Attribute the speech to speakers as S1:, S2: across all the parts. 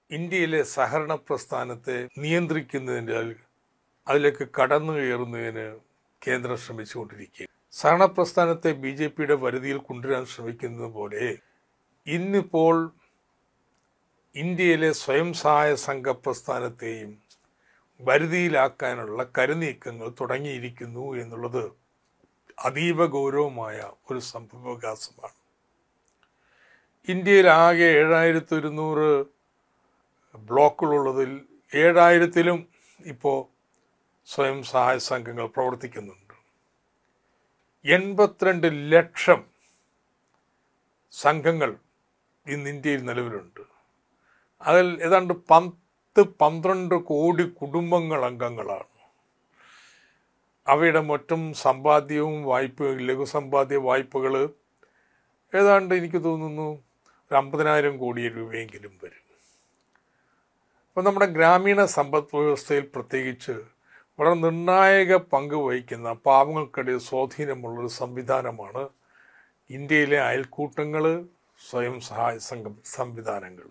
S1: ഇന്ത്യയിലെ സഹകരണ പ്രസ്ഥാനത്തെ നിയന്ത്രിക്കുന്നതിൻ്റെ അതിലേക്ക് കടന്നു കയറുന്നതിന് കേന്ദ്രം ശ്രമിച്ചുകൊണ്ടിരിക്കുക സഹകരണ പ്രസ്ഥാനത്തെ ബി ജെ പിയുടെ പരിധിയിൽ കൊണ്ടുവരാൻ ശ്രമിക്കുന്നത് പോലെ ഇന്നിപ്പോൾ ഇന്ത്യയിലെ സ്വയം സഹായ സംഘ പ്രസ്ഥാനത്തെയും വരുതിയിലാക്കാനുള്ള കരുനീക്കങ്ങൾ തുടങ്ങിയിരിക്കുന്നു എന്നുള്ളത് അതീവ ഗൗരവമായ ഒരു സംഭവവികാസമാണ് ഇന്ത്യയിൽ ആകെ ഏഴായിരത്തി ഒരുന്നൂറ് ബ്ലോക്കുകളുള്ളതിൽ ഏഴായിരത്തിലും ഇപ്പോൾ സ്വയം സഹായ സംഘങ്ങൾ പ്രവർത്തിക്കുന്നുണ്ട് എൺപത്തിരണ്ട് ലക്ഷം സംഘങ്ങൾ ഇന്ന് ഇന്ത്യയിൽ നിലവിലുണ്ട് അതിൽ ഏതാണ്ട് പത്ത് പന്ത്രണ്ട് കോടി കുടുംബങ്ങൾ അംഗങ്ങളാണ് അവയുടെ മൊത്തം സമ്പാദ്യവും വായ്പ ലഘുസമ്പാദ്യ വായ്പകൾ ഏതാണ്ട് എനിക്ക് തോന്നുന്നു ഒരു അമ്പതിനായിരം കോടി രൂപയെങ്കിലും വരും അപ്പം നമ്മുടെ ഗ്രാമീണ സമ്പദ് വ്യവസ്ഥയിൽ പ്രത്യേകിച്ച് വളരെ നിർണായക പങ്ക് വഹിക്കുന്ന പാവങ്ങൾക്കിടയിൽ സ്വാധീനമുള്ളൊരു സംവിധാനമാണ് ഇന്ത്യയിലെ അയൽക്കൂട്ടങ്ങൾ സ്വയം സഹായ സംഘം സംവിധാനങ്ങൾ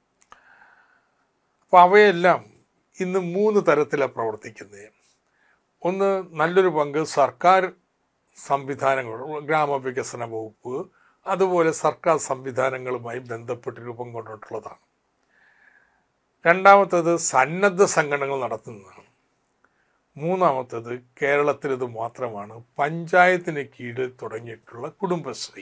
S1: അപ്പോൾ അവയെല്ലാം ഇന്ന് മൂന്ന് തരത്തിലാണ് പ്രവർത്തിക്കുന്നത് ഒന്ന് നല്ലൊരു പങ്ക് സർക്കാർ സംവിധാനങ്ങൾ ഗ്രാമവികസന വകുപ്പ് അതുപോലെ സർക്കാർ സംവിധാനങ്ങളുമായി ബന്ധപ്പെട്ട് രൂപം കൊണ്ടിട്ടുള്ളതാണ് രണ്ടാമത്തേത് സന്നദ്ധ സംഘടനകൾ നടത്തുന്നതാണ് മൂന്നാമത്തേത് കേരളത്തിൽ ഇത് മാത്രമാണ് പഞ്ചായത്തിന് കീഴിൽ തുടങ്ങിയിട്ടുള്ള കുടുംബശ്രീ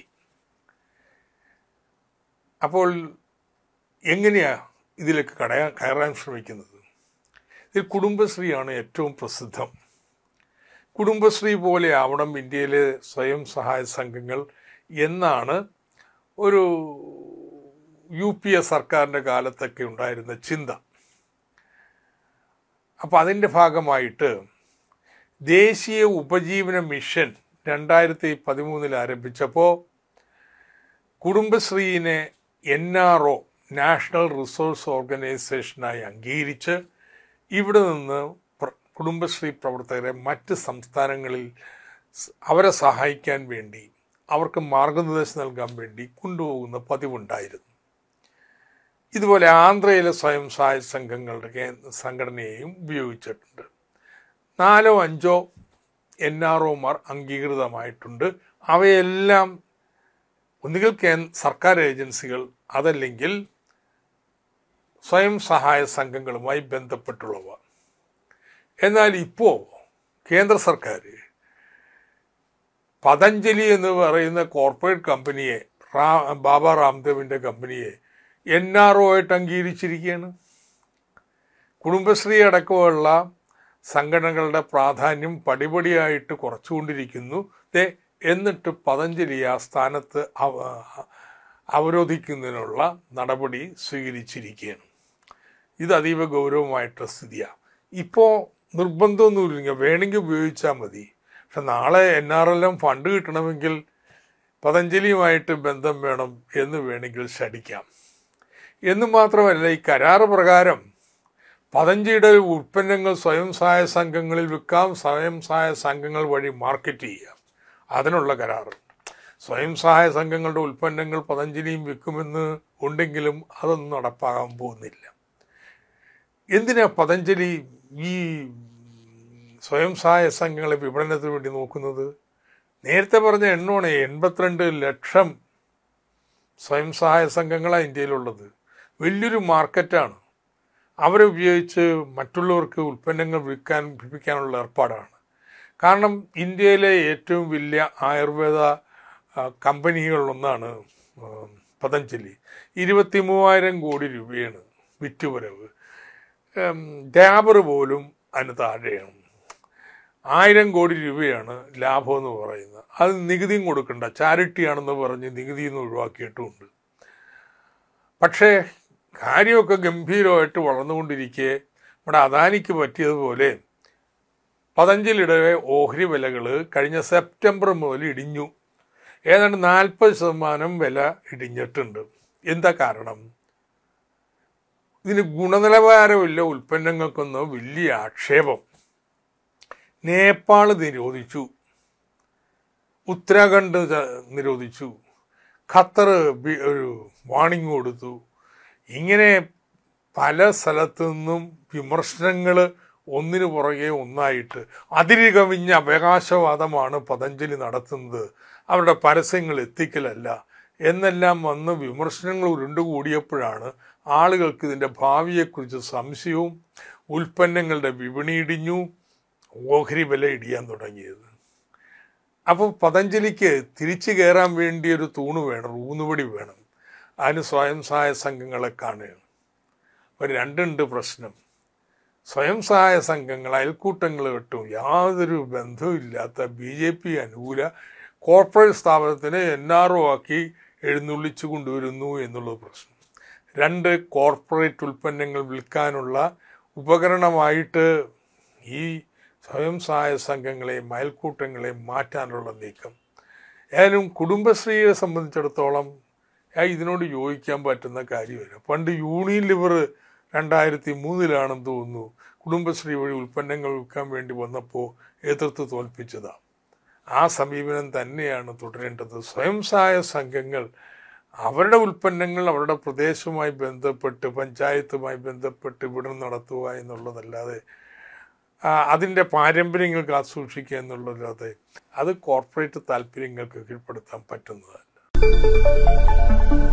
S1: അപ്പോൾ എങ്ങനെയാ ഇതിലേക്ക് കടയാ കയറാൻ ശ്രമിക്കുന്നത് ഇതിൽ കുടുംബശ്രീയാണ് ഏറ്റവും പ്രസിദ്ധം കുടുംബശ്രീ പോലെ ആവണം ഇന്ത്യയിലെ സ്വയം സഹായ സംഘങ്ങൾ എന്നാണ് ഒരു യു പി എ സർക്കാരിൻ്റെ കാലത്തൊക്കെ ഉണ്ടായിരുന്ന ചിന്ത അപ്പോൾ അതിൻ്റെ ഭാഗമായിട്ട് ദേശീയ ഉപജീവന മിഷൻ രണ്ടായിരത്തി പതിമൂന്നിൽ ആരംഭിച്ചപ്പോൾ കുടുംബശ്രീനെ N R O national resource ഓർഗനൈസേഷനായി അംഗീകരിച്ച് ഇവിടെ നിന്ന് കുടുംബശ്രീ പ്രവർത്തകരെ മറ്റ് സംസ്ഥാനങ്ങളിൽ അവരെ സഹായിക്കാൻ വേണ്ടി അവർക്ക് മാർഗനിർദ്ദേശം നൽകാൻ വേണ്ടി കൊണ്ടുപോകുന്ന പതിവുണ്ടായിരുന്നു ഇതുപോലെ ആന്ധ്രയിലെ സ്വയം സഹായ സംഘങ്ങളുടെ സംഘടനയെയും ഉപയോഗിച്ചിട്ടുണ്ട് നാലോ അഞ്ചോ എൻ ആർ ഒമാർ അംഗീകൃതമായിട്ടുണ്ട് അവയെല്ലാം ഒന്നുകിൽ കേ സർക്കാർ ഏജൻസികൾ അതല്ലെങ്കിൽ സ്വയം സഹായ സംഘങ്ങളുമായി ബന്ധപ്പെട്ടുള്ളവ എന്നാൽ ഇപ്പോൾ കേന്ദ്ര സർക്കാർ പതഞ്ജലി എന്ന് പറയുന്ന കോർപ്പറേറ്റ് കമ്പനിയെ റാ ബാബ രാംദേവിൻ്റെ കമ്പനിയെ എൻ ആർ ഒ ആയിട്ട് അംഗീകരിച്ചിരിക്കുകയാണ് കുടുംബശ്രീ അടക്കമുള്ള സംഘടനകളുടെ പ്രാധാന്യം പടിപടിയായിട്ട് കുറച്ചുകൊണ്ടിരിക്കുന്നു ദേ എന്നിട്ട് പതഞ്ജലി ആ സ്ഥാനത്ത് അവരോധിക്കുന്നതിനുള്ള നടപടി സ്വീകരിച്ചിരിക്കുകയാണ് ഇത് അതീവ ഗൗരവമായിട്ടുള്ള സ്ഥിതിയാണ് ഇപ്പോൾ നിർബന്ധമൊന്നുമില്ല വേണമെങ്കിൽ ഉപയോഗിച്ചാൽ മതി പക്ഷെ നാളെ N R L M fund കിട്ടണമെങ്കിൽ പതഞ്ജലിയുമായിട്ട് ബന്ധം വേണം എന്ന് വേണമെങ്കിൽ ശടിക്കാം എന്ന് മാത്രമല്ല ഈ കരാറ് പ്രകാരം പതഞ്ജലിയുടെ ഉൽപ്പന്നങ്ങൾ സ്വയം സഹായ സംഘങ്ങളിൽ വിൽക്കാം സ്വയം സഹായ സംഘങ്ങൾ വഴി മാർക്കറ്റ് ചെയ്യാം അതിനുള്ള കരാറ് സ്വയം സഹായ സംഘങ്ങളുടെ ഉൽപ്പന്നങ്ങൾ പതഞ്ജലിയും വിൽക്കുമെന്ന് ഉണ്ടെങ്കിലും അതൊന്നും നടപ്പാകാൻ പോകുന്നില്ല എന്തിനാ പതഞ്ജലി ഈ സ്വയം സഹായ സംഘങ്ങളെ വിപണനത്തിന് വേണ്ടി നോക്കുന്നത് നേരത്തെ പറഞ്ഞ എണ്ണമാണ് എൺപത്തിരണ്ട് ലക്ഷം സ്വയം സഹായ സംഘങ്ങളാണ് ഇന്ത്യയിലുള്ളത് വലിയൊരു മാർക്കറ്റാണ് അവരെ ഉപയോഗിച്ച് മറ്റുള്ളവർക്ക് ഉൽപ്പന്നങ്ങൾ വിൽക്കാൻ വിൽപ്പിക്കാനുള്ള ഏർപ്പാടാണ് കാരണം ഇന്ത്യയിലെ ഏറ്റവും വലിയ ആയുർവേദ കമ്പനികളിലൊന്നാണ് പതഞ്ജലി ഇരുപത്തി മൂവായിരം കോടി രൂപയാണ് വിറ്റുവരവ് ഡാബർ പോലും അതിന് താഴെയാണ് ആയിരം കോടി രൂപയാണ് ലാഭം എന്ന് പറയുന്നത് അത് നികുതിയും കൊടുക്കണ്ട ചാരിറ്റിയാണെന്ന് പറഞ്ഞ് നികുതിയിൽ നിന്ന് ഒഴിവാക്കിയിട്ടുമുണ്ട് പക്ഷേ കാര്യമൊക്കെ ഗംഭീരമായിട്ട് വളർന്നുകൊണ്ടിരിക്കെ നമ്മുടെ അദാനിക്ക് പറ്റിയതുപോലെ പതഞ്ജലിയുടെ ഓഹരി വിലകൾ കഴിഞ്ഞ സെപ്റ്റംബർ മുതൽ ഇടിഞ്ഞു ഏതാണ്ട് നാൽപ്പത് ശതമാനം വില ഇടിഞ്ഞിട്ടുണ്ട് എന്താ കാരണം ഇതിന് ഗുണനിലവാരമില്ല ഉൽപ്പന്നങ്ങൾക്കൊന്ന് വലിയ ആക്ഷേപം നേപ്പാൾ നിരോധിച്ചു ഉത്തരാഖണ്ഡ് നിരോധിച്ചു ഖത്തർ ഒരു വാണിംഗ് കൊടുത്തു ഇങ്ങനെ പല സ്ഥലത്തു നിന്നും വിമർശനങ്ങൾ ഒന്നിനു പുറകെ ഒന്നായിട്ട് അതിരുകവിഞ്ഞ അവകാശവാദമാണ് പതഞ്ജലി നടത്തുന്നത് അവരുടെ പരസ്യങ്ങൾ എത്തിക്കലല്ല എന്നെല്ലാം വന്ന് വിമർശനങ്ങൾ ഉരുണ്ടുകൂടിയപ്പോഴാണ് ആളുകൾക്ക് ഇതിൻ്റെ ഭാവിയെക്കുറിച്ച് സംശയവും ഉൽപ്പന്നങ്ങളുടെ വിപണി ഇടിഞ്ഞു ഓഹരി വില ഇടിയാൻ തുടങ്ങിയത് അപ്പോൾ പതഞ്ജലിക്ക് തിരിച്ചു കയറാൻ വേണ്ടി ഒരു തൂണ് വേണം ഊന്നുപടി വേണം അതിന് സ്വയം സഹായ സംഘങ്ങളെ കാണുകയാണ് ഒരു രണ്ടുണ്ട് പ്രശ്നം സ്വയം സഹായ സംഘങ്ങൾ അയൽക്കൂട്ടങ്ങളുമായിട്ടും യാതൊരു ബന്ധവുമില്ലാത്ത ബി ജെ പി അനുകൂല കോർപ്പറേറ്റ് സ്ഥാപനത്തിനെ എൻ ആർ ഒ ആക്കി എഴുന്നള്ളിച്ചു കൊണ്ടുവരുന്നു എന്നുള്ളത് പ്രശ്നം രണ്ട് കോർപ്പറേറ്റ് ഉൽപ്പന്നങ്ങൾ വിൽക്കാനുള്ള ഉപകരണമായിട്ട് ഈ സ്വയം സഹായ സംഘങ്ങളെയും അയൽക്കൂട്ടങ്ങളെയും മാറ്റാനുള്ള നീക്കം ഏതായാലും കുടുംബശ്രീയെ സംബന്ധിച്ചിടത്തോളം ആ ഇതിനോട് യോജിക്കാൻ പറ്റുന്ന കാര്യമല്ല പണ്ട് യൂണിയൻ ലിവർ രണ്ടായിരത്തി മൂന്നിലാണെന്ന് തോന്നുന്നു കുടുംബശ്രീ വഴി ഉൽപ്പന്നങ്ങൾ വിൽക്കാൻ വേണ്ടി വന്നപ്പോൾ എതിർത്ത് തോൽപ്പിച്ചതാണ് ആ സമീപനം തന്നെയാണ് തുടരേണ്ടത് സ്വയം സഹായ സംഘങ്ങൾ അവരുടെ ഉൽപ്പന്നങ്ങൾ അവരുടെ പ്രദേശവുമായി ബന്ധപ്പെട്ട് പഞ്ചായത്തുമായി ബന്ധപ്പെട്ട് വിപണനം നടത്തുക എന്നുള്ളതല്ലാതെ ആ, അതിൻ്റെ പാരമ്പര്യങ്ങൾ കാത്തുസൂക്ഷിക്കുക എന്നുള്ളതല്ലാതെ അത് കോർപ്പറേറ്റ് താല്പര്യങ്ങൾക്ക് കീഴ്പ്പെടുത്താൻ പറ്റുന്നതല്ല